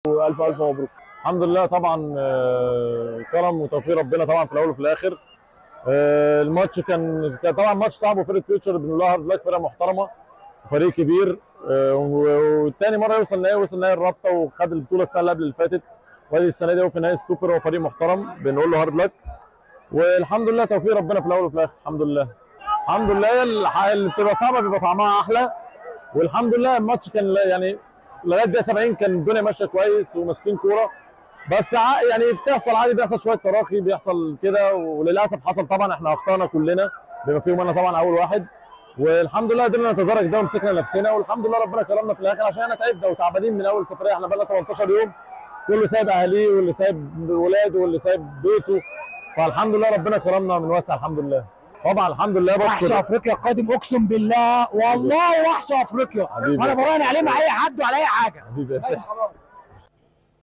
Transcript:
والف الف مبروك الحمد لله طبعا آه، كرم وتوفيق ربنا طبعا في الاول وفي الاخر آه، الماتش كان كان طبعا ماتش صعب وفرقه فيوتشر بنقول لها هارد لك فرقه محترمه وفريق كبير آه، و- والتاني مره يوصل نهائي وصل نهائي الرابطه وخد البطوله السنه اللي قبل اللي فاتت وادي السنه دي هو في نهائي السوبر هو فريق محترم بنقول له هارد لك والحمد لله توفيق ربنا في الاول وفي الاخر الحمد لله الحمد لله الح- اللي بتبقى صعبه بيبقى طعمها احلى والحمد لله الماتش كان لا- يعني لغايه دقيقه 70 كان الدنيا ماشيه كويس وماسكين كوره بس ع- يعني بتحصل عادي بيحصل شويه تراخي بيحصل كده وللاسف حصل طبعا احنا اخطانا كلنا بما فيهم انا طبعا اول واحد والحمد لله قدرنا نتدارك ده ومسكنا نفسنا والحمد لله ربنا كرمنا في الاخر عشان احنا تعبنا وتعبانين من اول سفريه احنا بقى 18 يوم كله سايب اهاليه واللي سايب ولاده واللي سايب بيته فالحمد لله ربنا كرمنا من واسع الحمد لله طبعا الحمد لله وحش بشكر افريقيا قادم اقسم بالله والله وحش افريقيا حبيبي. وانا براهن عليه مع اي حد وعلى اي حاجه حبيبي يا سيدي.